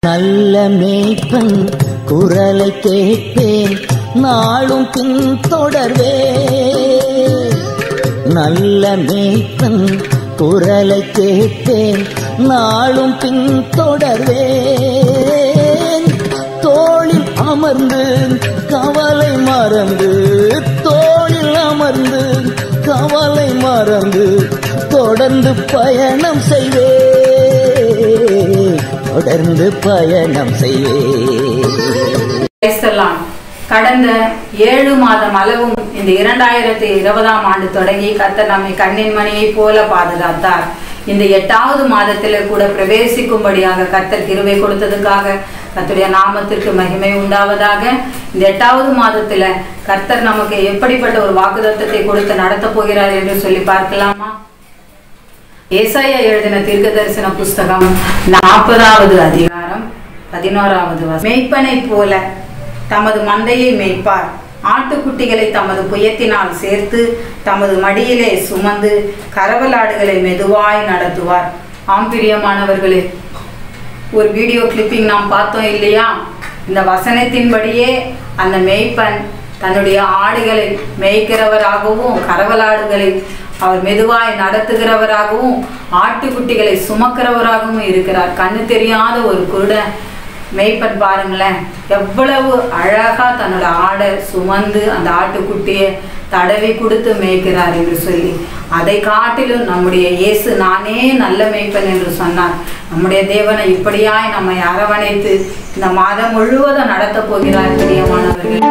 நல்ல மேய்ப்பன் குரலை கேட்பேன் நாளும் பின் தொடர்வே நல்ல மேய்ப்பன் குரலை கேட்பேன் நாளும் பின் தொடர்வேன் தோளில் அமர்ந்து கவலை மறந்து தோளில் அமர்ந்து கவலை மறந்து தொடர்ந்து பயணம் செய்வேன் தொடர்ந்து பயணம் செய்வேன் பேசலாம் கடந்த ஏழு மாதம் அளவும் இந்த இரண்டாயிரத்தி இருபதாம் ஆண்டு தொடங்கி கர்த்தர் நம்மை கண்ணின் மணியைப் போல பாதுகாத்தார் இந்த எட்டாவது மாதத்தில கூட பிரவேசிக்கும்படியாக கர்த்தர் கிருபை கொடுத்ததுக்காக கர்த்தருடைய நாமத்திற்கு மகிமை உண்டாவதாக இந்த எட்டாவது மாதத்துல கர்த்தர் நமக்கு எப்படிப்பட்ட ஒரு வாக்குதத்தத்தை கொடுத்து நடத்த போகிறார் என்று சொல்லி பார்க்கலாமா ஏசாயா எழுதின தீர்க்க தரிசன புஸ்தகம் நாற்பதாவது அதிகாரம் பதினோராவது வசனம். மேய்ப்பனைப் போல தமது மந்தையை மேய்ப்பார் ஆட்டுக்குட்டிகளை தமது புயத்தினால் சேர்த்து தமது மடியிலே சுமந்து கரவலாடுகளை மெதுவாய் நடத்துவார் ஆம்பிரியமானவர்களே ஒரு வீடியோ கிளிப்பிங் நாம் பார்த்தோம் இல்லையா இந்த வசனத்தின்படியே அந்த மேய்ப்பன் தன்னுடைய ஆடுகளை மேய்க்கிறவராகவும் கரவலாடுகளை அவர் மெதுவாய் நடத்துகிறவராகவும் ஆட்டுக்குட்டிகளை சுமக்கிறவராகவும் இருக்கிறார் கண்ணு தெரியாத ஒரு குருடன் மேய்ப்பன் பாருங்களேன் எவ்வளவு அழகா தன்னோட ஆடை சுமந்து அந்த ஆட்டுக்குட்டியை தடவி கொடுத்து மேய்க்கிறார் என்று சொல்லி அதை காட்டிலும் நம்முடைய இயேசு நானே நல்ல மேய்ப்பன் என்று சொன்னார் நம்முடைய தேவனை இப்படியாய் நம்மை அரவணைத்து இந்த மாதம் முழுவதும் நடத்த போகிறார் பிரியமானவர்கள்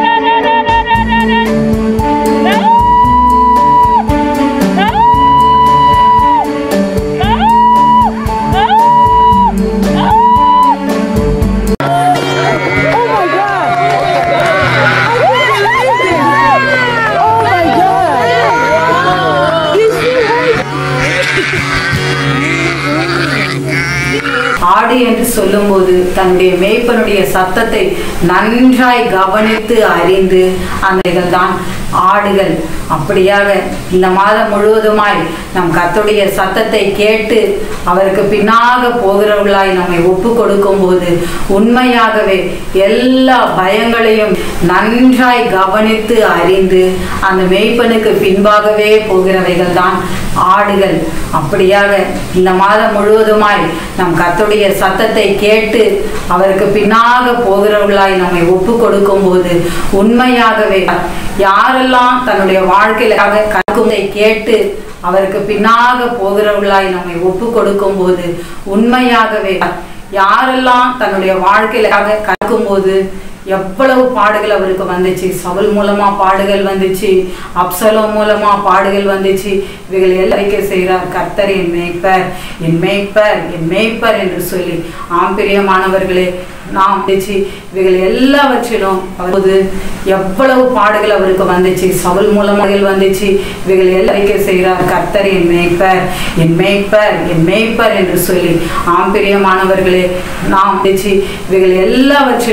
ஆடு என்று சொல்லும்போது தன்னுடைய மேய்ப்பனுடைய சத்தத்தை நன்றாய் கவனித்து அறிந்து அந்த தான் ஆடுகள் அப்படியாக இந்த மாதம் முழுவதுமாய் நம் கர்த்தருடைய சத்தத்தை கேட்டு அவருக்கு பின்னாக போகிறவர்களாய் நம்மை ஒப்பு கொடுக்கும் போது உண்மையாகவே எல்லா பயங்களையும் நன்றாய் கவனித்து அறிந்து அந்த மேய்ப்பனுக்கு பின்பாகவே போகிறவைகள் தான் ஆடுகள் அப்படியாக இந்த மாதம் முழுவதுமாய் நம் கர்த்தருடைய சத்தத்தை கேட்டு அவருக்கு பின்னாக போகிறவர்களாய் நம்மை ஒப்பு கொடுக்கும் போது உண்மையாகவே யாரெல்லாம் தன்னுடைய வாழ்க்கையில கற்குதை கேட்டு அவருக்கு பின்னாக போகிறவர்களாய் நம்மை ஒப்பு கொடுக்கும் போது உண்மையாகவே யாரெல்லாம் தன்னுடைய வாழ்க்கையில கற்கும் போது எவ்வளவு பாடுகள் அவருக்கு வந்துச்சு சவுல் மூலமா பாடுகள் வந்துச்சு அப்சலோம் மூலமா பாடுகள் வந்துச்சு இவைகள் எல்லாம் செய்கிறார் கர்த்தர் என் மேய்ப்பர் என் மேய்ப்பர் என் மேய்ப்பர் என்று சொல்லி ஆம்பிரியமானவர்களே நாம் வந்துச்சு இவைகள் எல்லாவற்றிலும் அவரது எவ்வளவு பாடுகள் அவருக்கு வந்துச்சு சவுல் மூலமாக வந்துச்சு இவைகள் எல்லாம் செய்கிறார் கர்த்தர் என் மேய்ப்பர் என் மேய்ப்பர் என் மேய்ப்பர் என்று சொல்லி ஆம்பிரியமானவர்களே நாம் வந்துச்சு இவைகள் எல்லாவற்றிலும்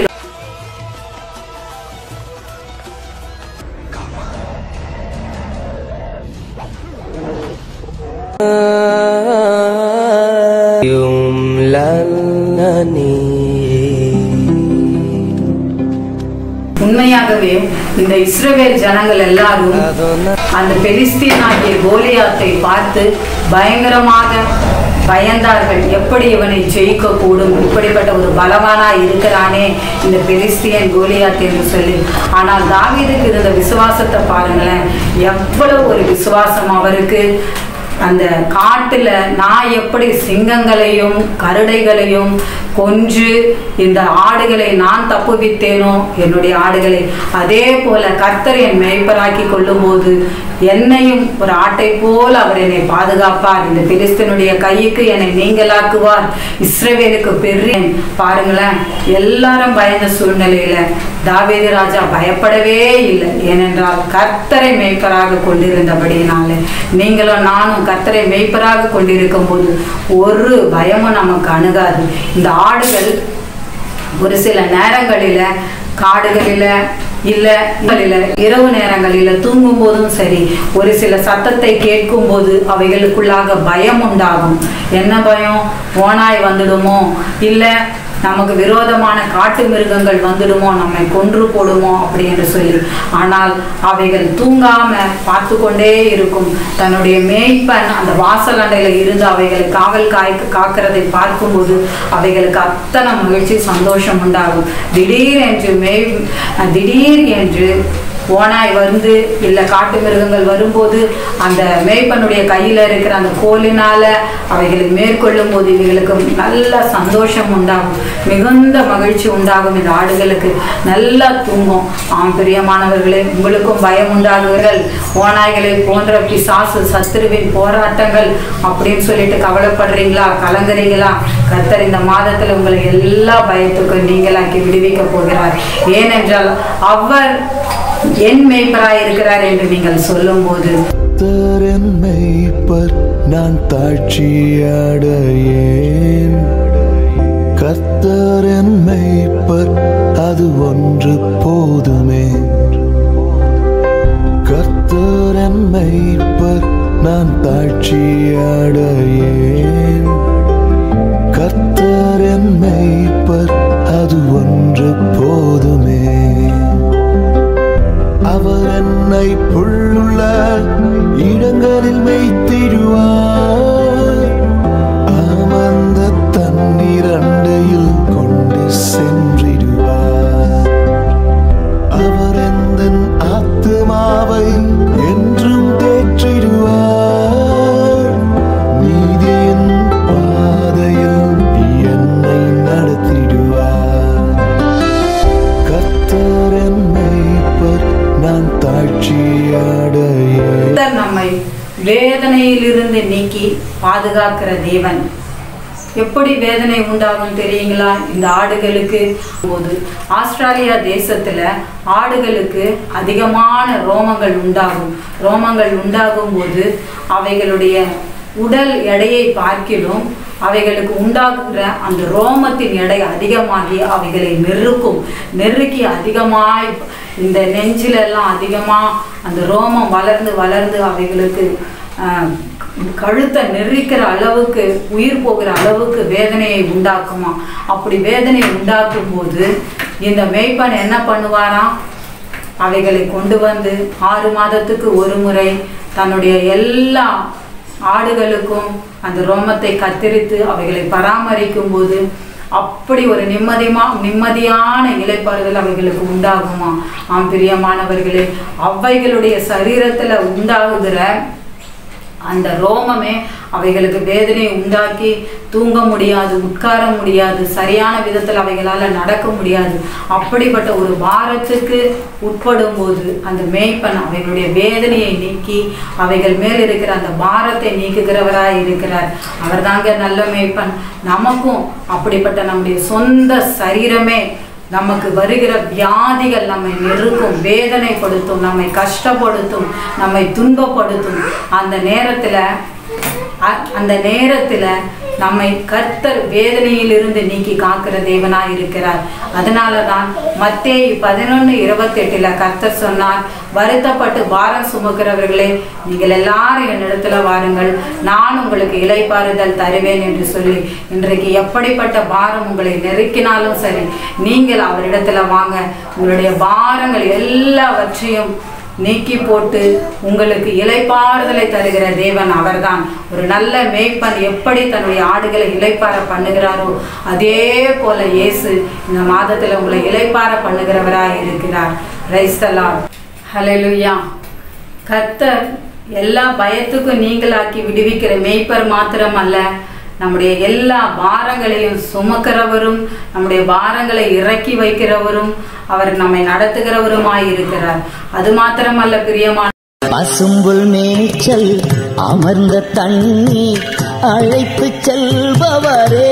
உண்மையாகவே இந்த இஸ்ரவேல் ஜனங்கள் எல்லாரும் அந்த பெலிஸ்தீன் ஆகிய கோலியாத்தை பார்த்து பயங்கரமாக பயந்தார்கள் எப்படி இவனை ஜெயிக்க கூடும் இப்படிப்பட்ட ஒரு பலவானா இருக்கிறானே இந்த பெலிஸ்தியன் கோலியாத் என்று சொல்லி ஆனால் தாவீதுக்கு இருந்த விசுவாசத்தை பாருங்களேன் எவ்வளவு ஒரு விசுவாசம் அவருக்கு அந்த காட்டுல நான் எப்படி சிங்கங்களையும் கருடைகளையும் கொன்று இந்த ஆடுகளை நான் தப்புவித்தேனோ என்னுடைய ஆடுகளை அதே போல கர்த்தர் என் மேய்ப்பராக்கி கொள்ளும் போது என்னையும் ஒரு ஆட்டை போல அவர் என்னை பாதுகாப்பார் இந்த பிலிஸ்தனுடைய கையுக்கு என்னை நீங்களாக்குவார் இஸ்ரவேலுக்கு பெரிய பாருங்களேன் எல்லாரும் பயந்த சூழ்நிலையில தாவேதி ராஜா பயப்படவே இல்லை ஏனென்றால் கர்த்தரை மேய்ப்பராக கொண்டிருந்தபடியினால நீங்களும் நானும் கர்த்தரை மேய்ப்பராக கொண்டிருக்கும் போது ஒரு பயமும் நமக்கு அணுகாது இந்த ஆடுகள் ஒரு சில நேரங்களில காடுகளில இல்ல இல்ல இரவு நேரங்களில தூங்கும் போதும் சரி ஒரு சில சத்தத்தை கேட்கும் போது அவைகளுக்குள்ளாக பயம் உண்டாகும் என்ன பயம் ஓனாய் வந்துடுமோ இல்ல நமக்கு விரோதமான காட்டு மிருகங்கள் வந்துடுமோ நம்மை கொன்று போடுமோ அப்படி என்று சொல்லி ஆனால் அவைகள் தூங்காம பார்த்து கொண்டே இருக்கும் தன்னுடைய மேய்ப்பன் அந்த வாசல் அண்டையில இருந்து அவைகளை காவல் காய்க்கு காக்கிறதை பார்க்கும்போது அவைகளுக்கு அத்தனை மகிழ்ச்சி சந்தோஷம் உண்டாகும் திடீர் என்று மேய் திடீர் என்று ஓனாய் வந்து இல்லை காட்டு மிருகங்கள் வரும்போது அந்த மேய்ப்பனுடைய கையில் இருக்கிற அந்த கோலினால அவைகளை மேற்கொள்ளும் போது இவைகளுக்கு நல்ல சந்தோஷம் உண்டாகும் மிகுந்த மகிழ்ச்சி உண்டாகும் இந்த ஆடுகளுக்கு நல்லா தூங்கும் ஆம் பிரியமானவர்களே உங்களுக்கும் பயம் உண்டாகுவீர்கள் ஓநாய்களை போன்ற பிசாசு சத்துருவின் போராட்டங்கள் அப்படின்னு சொல்லிட்டு கவலைப்படுறீங்களா கலங்குறீங்களா கர்த்தர் இந்த மாதத்தில் உங்களை எல்லா பயத்துக்கும் நீங்களாக்கி விடுவிக்க போகிறார் ஏனென்றால் அவர் என் மேய்ப்பராய் இருக்கிறார் என்று நீங்கள் சொல்லும்போது கர்த்தரின் மேய்ப்பர் நான் தாழ்ச்சியடையேன் கர்த்தரின் மேய்ப்பர் அது ஒன்று போதுமே கர்த்தரின் மேய்ப்பர் நான் தாழ்ச்சியடையேன் கர்த்தரின் மேய்ப்பர் அது ஒன்று போதுமே அவர் என்னை புல்லுள்ள இடங்களில் மேய்த்திடுவார் அமர்ந்த தண்ணீர் அண்டையில் கொண்டு சென்றிடுவார் அவர் எந்த ஆத்துமாவை என்றும் தேற்றிடுவார் நீதியின் பாதையில் என்னை நடத்திடுவார் கர்த்தரின் மேய்ப்பர் நான் தாழ்ச்சியடையே கர்த்தர் நம்மை வேதனையிலிருந்து நீக்கி பாதுகாக்கிற தேவன் எப்படி வேதனை உண்டாகும் தெரியுங்களா இந்த ஆடுகளுக்கு போது ஆஸ்திரேலியா தேசத்துல ஆடுகளுக்கு அதிகமான ரோமங்கள் உண்டாகும் ரோமங்கள் உண்டாகும் போது அவைகளுடைய உடல் எடையை பார்க்கிலும் அவைகளுக்கு உண்டாகுகிற அந்த ரோமத்தின் எடை அதிகமாகி அவைகளை நெருக்கும் நெருக்கி அதிகமாய் இந்த நெஞ்சில எல்லாம் அதிகமா அந்த ரோமம் வளர்ந்து வளர்ந்து அவைகளுக்கு ஆஹ், கழுத்தை நெரிக்கிற அளவுக்கு உயிர் போகிற அளவுக்கு வேதனையை உண்டாக்குமா அப்படி வேதனை உண்டாக்கும் போது இந்த மேய்ப்பன் என்ன பண்ணுவாராம் அவைகளை கொண்டு வந்து ஆறு மாதத்துக்கு ஒரு முறை தன்னுடைய எல்லா ஆடுகளுக்கும் அந்த ரோமத்தை கத்தரித்து அவைகளை பராமரிக்கும் போது அப்படி ஒரு நிம்மதிமா நிம்மதியான இலைப்பாறுதல் அவைகளுக்கு உண்டாகுமா ஆம் பிரியமானவர்களே அவைகளுடைய சரீரத்துல உண்டாகுகிற அந்த ரோமமே அவைகளுக்கு வேதனையை உண்டாக்கி தூங்க முடியாது உட்கார முடியாது சரியான விதத்தில் அவைகளால் நடக்க முடியாது அப்படிப்பட்ட ஒரு பாரத்துக்கு உட்படும் போது அந்த மேய்ப்பன் அவைகளுடைய வேதனையை நீக்கி அவைகள் மேல் இருக்கிற அந்த பாரத்தை நீக்குகிறவராய் இருக்கிறார் அவர்தாங்க நல்ல மேய்ப்பன் நமக்கும் அப்படிப்பட்ட நம்முடைய சொந்த சரீரமே நமக்கு வருகிற வியாதிகள் நம்மை நெருக்கும் வேதனைப்படுத்தும் நம்மை கஷ்டப்படுத்தும் நம்மை துன்பப்படுத்தும் அந்த நேரத்துல அ- அந்த நேரத்துல நம்மை கர்த்தர் வேதனையிலிருந்து நீக்கி காக்கிற தேவனாய் இருக்கிறார் அதனால தான் மத்தேயு பதினொன்று இருபத்தெட்டுல கர்த்தர் சொன்னார் வருத்தப்பட்டு பாரம் சுமக்கிறவர்களே நீங்கள் எல்லாரும் என்னிடத்துல வாருங்கள் நான் உங்களுக்கு இலைப்பாறுதல் தருவேன் என்று சொல்லி இன்றைக்கு எப்படிப்பட்ட பாரம் உங்களை நெருக்கினாலும் சரி நீங்கள் அவரிடத்துல வாங்க உங்களுடைய பாரங்கள் எல்லாவற்றையும் நீக்கி போட்டு உங்களுக்கு இலைப்பாறுதலை தருகிற தேவன் அவர்தான் ஒரு நல்ல மேய்ப்பன் எப்படி தன்னுடைய ஆடுகளை இலைப்பார பண்ணுகிறாரோ அதே போல இயேசு இந்த மாதத்துல உங்களை இலைப்பார பண்ணுகிறவராய் இருக்கிறார் ரைஸ்தலாம் ஹalleluya கர்த்தர் எல்லா பயத்துக்கும் நீங்களாக்கி விடுவிக்கிற மேய்ப்பர் மாத்திரம் அல்ல நம்முடைய எல்லா பாரங்களையும் சுமக்கிறவரும் நம்முடைய பாரங்களை இறக்கி வைக்கிறவரும் அவர் நம்மை நடத்துகிறவருமாய் இருக்கிறார் அது மாத்திரமல்ல பிரியமான பசும்புல் மேய்ச்சல் அமர்ந்த தண்ணீர் அழைத்து செல்பவரே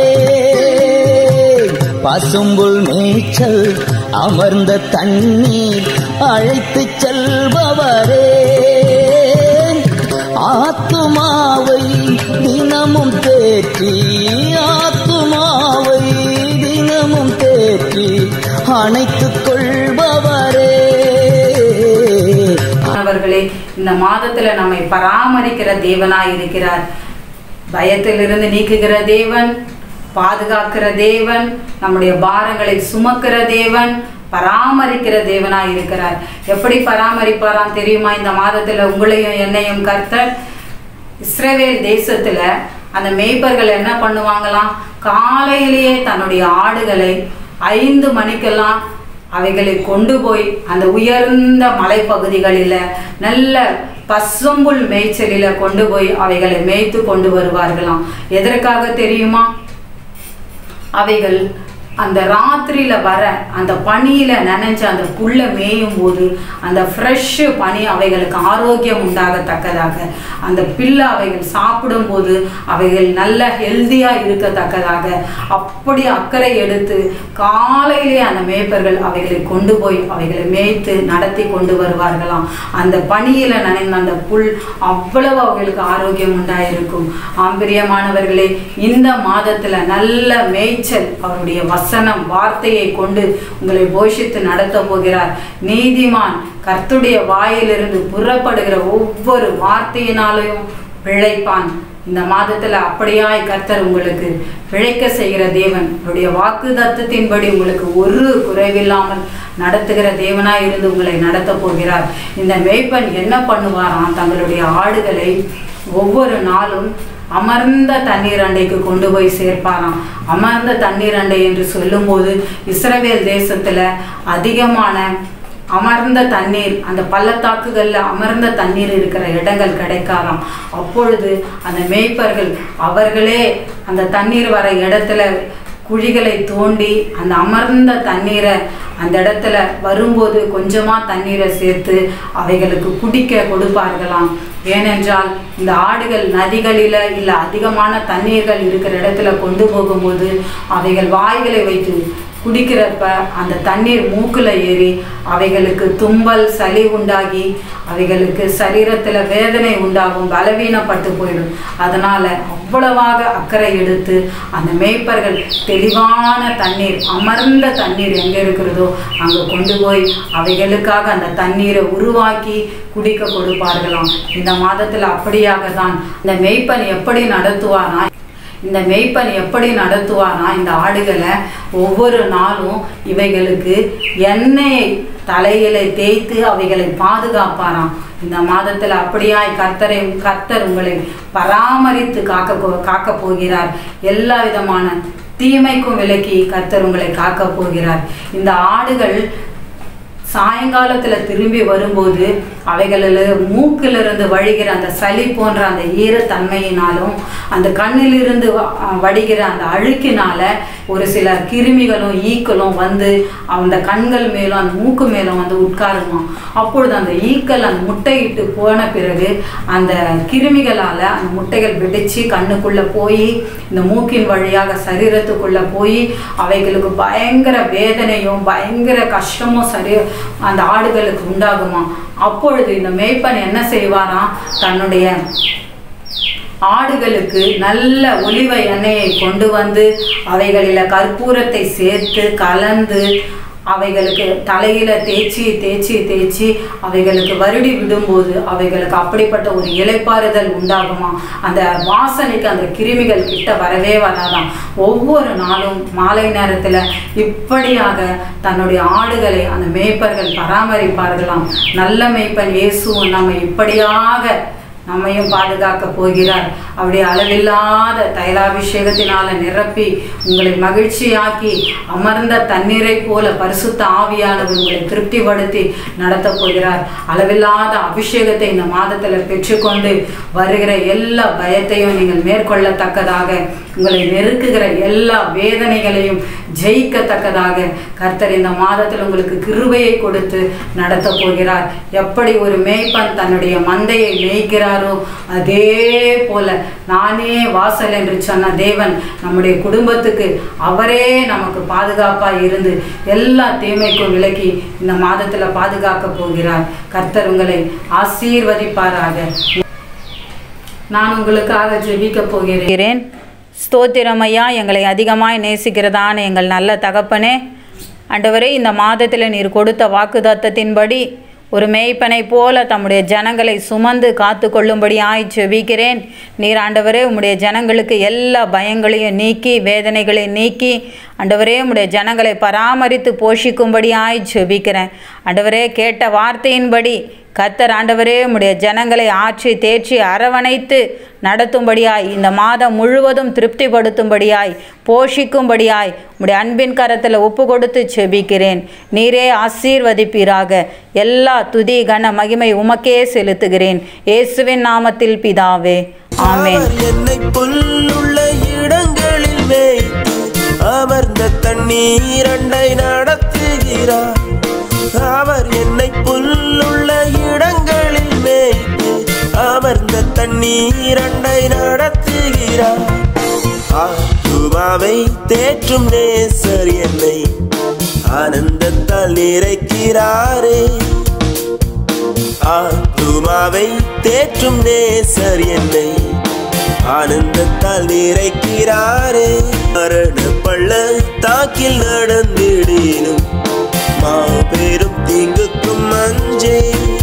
பசும்புல் மேய்ச்சல் அமர்ந்த தண்ணீர் அழைத்து செல்பவரே ஆத்துமாவை தினமும் தேற்றி ஆத்துமாவை தினமும் தேற்றி அணைத்துக் கொள்பவரே மாணவர்களே இந்த மாதத்துல நம்மை பராமரிக்கிற தேவனாய் இருக்கிறார் பயத்திலிருந்து நீக்குகிற தேவன் பாதுகாக்கிற தேவன் நம்முடைய பாரங்களை சுமக்கிற தேவன் பராமரிக்கிற தேவனாய் இருக்கிறார் எப்படி பராமரிப்பாராம் தெரியுமா இந்த மாதத்துல உங்களையும் என்னையும் கர்த்தர் இஸ்ரவேல் தேசத்துல அந்த மேய்ப்பர்கள் என்ன பண்ணுவாங்களாம் காலையிலேயே தன்னுடைய ஆடுகளை ஐந்து மணிக்கெல்லாம் அவைகளை கொண்டு போய் அந்த உயர்ந்த மலைப்பகுதிகளில் நல்ல பசும்புல் மேய்ச்சலில கொண்டு போய் அவைகளை மேய்த்து கொண்டு வருவார்களாம் எதற்காக தெரியுமா அவைகள் அந்த ராத்திரியில வர அந்த பனியில நனைஞ்ச அந்த புல்ல மேயும் போது அந்த ஃப்ரெஷ் பனி அவைகளுக்கு ஆரோக்கியம் உண்டாகத்தக்கதாக அந்த பில்லை அவைகள் சாப்பிடும்போது அவைகள் நல்ல ஹெல்தியா இருக்கத்தக்கதாக அப்படி அக்கறை எடுத்து காலையிலே அந்த மேய்ப்பர்கள் அவைகளை கொண்டு போய் அவைகளை மேய்த்து நடத்தி கொண்டு வருவார்களாம் அந்த பனியில நனைந்த அந்த புல் அவ்வளவு அவைகளுக்கு ஆரோக்கியம் உண்டாயிருக்கும் ஆம்பிரியமானவர்களே இந்த மாதத்துல நல்ல மேய்ச்சல் அவருடைய வசனம் வார்த்தையை கொண்டு உங்களை போஷித்து நடத்த போகிறார் நீதிமான் கர்த்துடைய வாயிலிருந்து புறப்படுகிற ஒவ்வொரு வார்த்தையினாலையும் பிழைப்பான் இந்த மாதத்துல அப்படியாய் கர்த்தர் உங்களுக்கு பிழைக்க செய்கிற தேவன் அவருடைய வாக்கு தத்துவத்தின்படி உங்களுக்கு ஒரு குறைவில்லாமல் நடத்துகிற தேவனாய் இருந்து உங்களை நடத்த போகிறார் இந்த மேய்ப்பன் என்ன பண்ணுவாராம் தங்களுடைய ஆடுகளை ஒவ்வொரு நாளும் அமர்ந்த தண்ணீர் அண்டைக்கு கொண்டு போய் சேர்ப்பாராம் அமர்ந்த தண்ணீர் அண்டை என்று சொல்லும்போது இஸ்ரவேல் தேசத்துல அதிகமான அமர்ந்த தண்ணீர் அந்த பள்ளத்தாக்குகள்ல அமர்ந்த தண்ணீர் இருக்கிற இடங்கள் கிடைக்காதாம் அப்பொழுது அந்த மேய்ப்பர்கள் அவர்களே அந்த தண்ணீர் வர இடத்துல குழிகளை தோண்டி அந்த அமர்ந்த தண்ணீரை அந்த இடத்துல வரும்போது கொஞ்சமா தண்ணீரை சேர்த்து அவைகளுக்கு குடிக்க கொடுப்பார்களாம் ஏனென்றால் இந்த ஆடுகள் நதிகளில இல்ல அதிகமான தண்ணீர்கள் இருக்கிற இடத்துல கொண்டு போகும்போது அவைகள் வாய்களை வைத்து குடிக்கிறப்ப அந்த தண்ணீர் மூக்குல ஏறி அவைகளுக்கு தும்பல் சளி உண்டாகி அவைகளுக்கு சரீரத்துல வேதனை உண்டாகும் பலவீனப்பட்டு போயிடும் அதனால அவ்வளவாக அக்கறை எடுத்து அந்த மேய்ப்பர்கள் தெளிவான தண்ணீர் அமர்ந்த தண்ணீர் எங்க இருக்கிறதோ அங்க கொண்டு போய் அவைகளுக்காக அந்த தண்ணீரை உருவாக்கி குடிக்க கொடுப்பார்களாம் இந்த மாதத்துல அப்படியாக தான் இந்த மேய்ப்பன் எப்படி நடத்துவானா இந்த மேய்ப்பன் எப்படி நடத்துவானா இந்த ஆடுகளை ஒவ்வொரு நாளும் இவைகளுக்கு எண்ணெயை தலையில தேய்த்து அவைகளை பாதுகாப்பாராம் இந்த மாதத்துல அப்படியாய் கர்த்தரை கர்த்தர் உங்களை பராமரித்து காக்க போ- காக்க போகிறார் எல்லா விதமான தீமைக்கும் விலக்கி கர்த்தர் உங்களை காக்க போகிறார் இந்த ஆடுகள் சாயங்காலத்துல திரும்பி வரும்போது அவைகளில் மூக்கிலிருந்து வழிகிற அந்த சளி போன்ற அந்த ஈரத்தன்மையினாலும் அந்த கண்ணிலிருந்து வ- அஹ் வடிகிற அந்த அழுக்கினால ஒரு சில கிருமிகளும் ஈக்களும் வந்து அந்த கண்கள் மேலும் அந்த மூக்கு மேலும் வந்து உட்காருமா அப்பொழுது அந்த ஈக்கள் அந்த முட்டையிட்டு போன பிறகு அந்த கிருமிகளால அந்த முட்டைகள் வெடிச்சு கண்ணுக்குள்ள போய் இந்த மூக்கின் வழியாக சரீரத்துக்குள்ள போய் அவைகளுக்கு பயங்கர வேதனையும் பயங்கர கஷ்டமும் சரி அந்த ஆடுகளுக்கு உண்டாகுமா அப்பொழுது இந்த மேய்ப்பன் என்ன செய்வாராம் தன்னுடைய ஆடுகளுக்கு நல்ல ஒலிவ எண்ணெயை கொண்டு வந்து அவைகளில் கற்பூரத்தை சேர்த்து கலந்து அவைகளுக்கு தலையில தேய்ச்சி தேய்ச்சி தேய்ச்சி அவைகளுக்கு வருடி விடும்போது அவைகளுக்கு அப்படிப்பட்ட ஒரு இலைப்பாறுதல் உண்டாகுமா அந்த வாசனைக்கு அந்த கிருமிகள் கிட்ட வரவே வராதாம் ஒவ்வொரு நாளும் மாலை நேரத்துல இப்படியாக தன்னுடைய ஆடுகளை அந்த மேய்ப்பர்கள் பராமரிப்பார்களாம் நல்ல மேய்ப்பன் இயேசுவும் நம்ம இப்படியாக நம்மையும் பாதுகாக்க போகிறார் அவருடைய அளவில்லாத தைலாபிஷேகத்தினால நிரப்பி உங்களை மகிழ்ச்சியாக்கி அமர்ந்த தண்ணீரை போல பரிசுத்த ஆவியானவர் உங்களை திருப்திப்படுத்தி நடத்த போகிறார் அளவில்லாத அபிஷேகத்தை இந்த மாதத்துல பெற்றுக்கொண்டு வருகிற எல்லா பயத்தையும் நீங்கள் மேற்கொள்ளத்தக்கதாக உங்களை நெருக்குகிற எல்லா வேதனைகளையும் ஜெயிக்கத்தக்கதாக கர்த்தர் இந்த மாதத்தில் உங்களுக்கு கிருபையை கொடுத்து நடத்த போகிறார் எப்படி ஒரு மேய்ப்பன் தன்னுடைய மந்தையை மேய்க்கிறாரோ அதே போல நானே வாசல் என்று சொன்ன தேவன் நம்முடைய குடும்பத்துக்கு அவரே நமக்கு பாதுகாப்பா இருந்து எல்லா தீமைக்கும் விலக்கி இந்த மாதத்துல பாதுகாக்க போகிறார் கர்த்தர் உங்களை ஆசீர்வதிப்பாராக நான் உங்களுக்காக ஜெபிக்க போகிறேன் ஸ்தோத்திரமையா எங்களை அதிகமாய் நேசிக்கிறதான எங்கள் நல்ல தகப்பனே ஆண்டவரே இந்த மாதத்தில் நீர் கொடுத்த வாக்குதத்தத்தின்படி ஒரு மேய்ப்பனை போல தம்முடைய ஜனங்களை சுமந்து காத்து கொள்ளும்படியாய் செபிக்கிறேன் நீர் ஆண்டவரே உம்முடைய ஜனங்களுக்கு எல்லா பயங்களையும் நீக்கி வேதனைகளை நீக்கி ஆண்டவரே உம்முடைய ஜனங்களை பராமரித்து போஷிக்கும்படியாய் செபிக்கிறேன் ஆண்டவரே கேட்ட வார்த்தையின்படி கத்தர் ஆண்டவரே உம்முடைய ஜனங்களை ஆற்றி தேற்றி அரவணைத்து நடத்தும்படியாய் இந்த மாதம் முழுவதும் திருப்திப்படுத்தும்படியாய் போஷிக்கும்படியாய் உம்முடைய அன்பின் கரத்தில் ஒப்பு கொடுத்து செபிக்கிறேன் நீரே ஆசீர்வதிப்பீராக எல்லா துதி கன மகிமை உமக்கே செலுத்துகிறேன் இயேசுவின் நாமத்தில் பிதாவே ஆமென் அவர் என்னை புல்லுள்ள இடங்களில் மேய்த்து அமர்ந்த தண்ணீரண்டை நடத்துகிறார் அவர் என்னை புல்லுள்ள இடங்களில் மேய்த்து அமர்ந்த தண்ணீரண்டை நடத்துகிறார் ஆத்துமாவை தேற்றும் நேசர் என்னை ஆனந்தத்தால் நிறைக்கிறாரே ஆத்துமாவை தேற்றும் நேசர் என்னை ஆனந்தத்தால் நிறைக்கிறாரே மரண பள்ள தாக்கில் நடந்திடினும் மாபெரும் தீங்குக்கும் அஞ்சே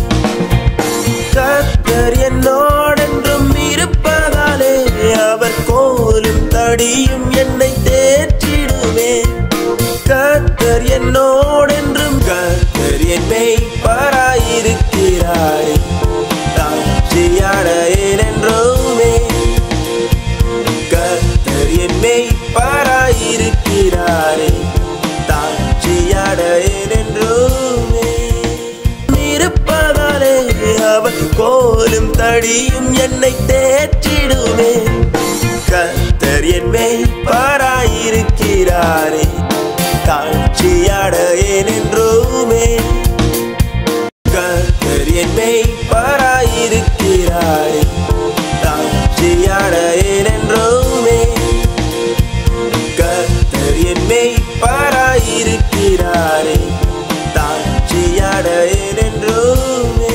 கத்தர் என்னோடென்றும் இருப்பதாலே அவர் கோலும் தடியும் என்னை தேற்றிடுமே கத்தர் என்னோடென்றும் கத்தர் என்னை பாராயிருக்கிறாரே தாட்சியான ஏனென்றோமே கத்தர் என்னை பாராயிருக்கிறாரே தாட்சியான ஏனென்றோமே இருப்பதாலே அவர் கோலும் தடியும் என்னை தேற்றிடுமே கத்தர் என்னை பாராயிருக்கிறாரே தாழ்ச்சியாட ஏனென்றோமே கத்தர் என்னை பாராயிருக்கிறாரே தாழ்ச்சியாட ஏனென்றோமே கத்தர் என்னை பாராயிருக்கிறாரே தாழ்ச்சியாட ஏனென்றோமே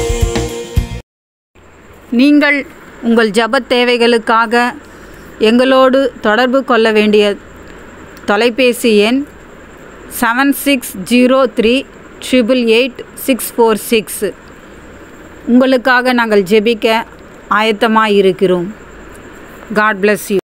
நீங்கள் உங்கள் ஜெபத் தேவைகளுக்காக எங்களோடு தொடர்பு கொள்ள வேண்டிய தொலைபேசி எண் seven six zero three triple eight six four six உங்களுக்காக நாங்கள் ஜெபிக்க ஆயத்தமாக இருக்கிறோம் காட் bless யூ